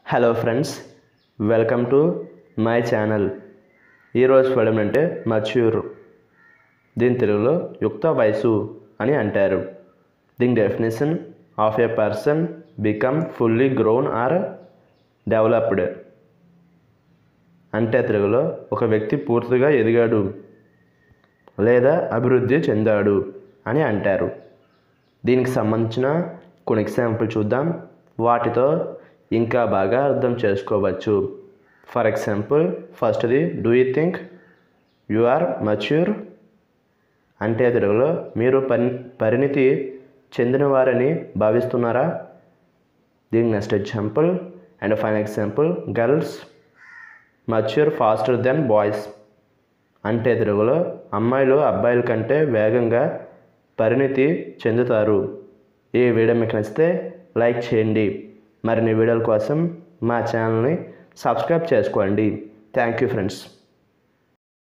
hello friends welcome to my channel ఈరోజు పదం అంటే మచ్యూర్ దీని తెలుగులో యుక్త వయసు అని అంటారు దీని definition of a person become fully grown or developed అంటే తెలుగులో ఒక వ్యక్తి పూర్తిగా ఎదిగాడు లేదా అభివృద్ధి చెందాడు అని అంటారు దీనికి సంబంధించిన కొన్ని ఎగ్జాంపుల్ చూద్దాం వాటితో ఇంకా బాగా అర్థం చేసుకోవచ్చు ఫర్ ఎగ్జాంపుల్ ఫస్ట్ది do you think you are mature అంటే తెలుగులో మీరు పరి పరిణితి చెందినవారని భావిస్తున్నారా దీనికి next example and fine example girls mature faster than boys అంటే తెలుగులో అమ్మాయిలు అబ్బాయిల కంటే వేగంగా పరిణితి చెందుతారు ఈ వీడియో మీకు నచ్చితే లైక్ చేయండి మరిన్ని వీడియోల కోసం మా ఛానల్ని సబ్స్క్రైబ్ చేసుకోండి థ్యాంక్ యూ ఫ్రెండ్స్